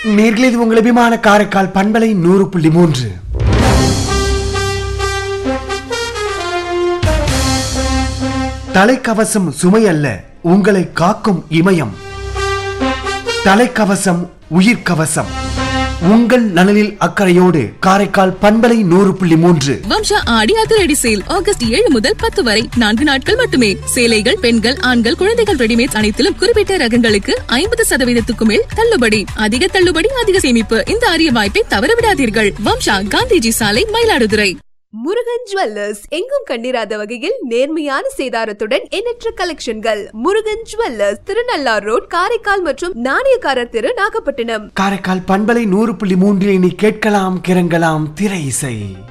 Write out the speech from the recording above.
நேர்களே இது உங்கள் அபிமான காரைக்கால் பண்பலை நூறு புள்ளி மூன்று தலைக்கவசம் சுமை அல்ல உங்களை காக்கும் இமயம் தலைக்கவசம் உயிர்க்கவசம் உங்கள் நலனில் அக்கறையோடு காரைக்கால் பண்பலை நூறு புள்ளி மூன்று வம்சா ஆடி அதிரடி சேல் ஆகஸ்ட் ஏழு முதல் பத்து வரை நான்கு நாட்கள் மட்டுமே சேலைகள் பெண்கள் ஆண்கள் குழந்தைகள் ரெடிமேட் அனைத்திலும் குறிப்பிட்ட ரகங்களுக்கு ஐம்பது சதவீதத்துக்கு மேல் தள்ளுபடி அதிக தள்ளுபடி அதிக சேமிப்பு இந்த அரிய வாய்ப்பை தவறவிடாதீர்கள் வம்சா காந்திஜி சாலை மயிலாடுதுறை முருகன் ஜுவல்லர்ஸ் எங்கும் கண்டிராத வகையில் நேர்மையான சேதாரத்துடன் எண்ணற்ற கலெக்ஷன்கள் முருகன் ஜுவல்லர்ஸ் திருநள்ளார் ரோட் காரைக்கால் மற்றும் நாணயக்காரர் தெரு நாகப்பட்டினம் காரைக்கால் பண்பலை நூறு புள்ளி மூன்றில் இனி கேட்கலாம் கிறங்கலாம் திரை இசை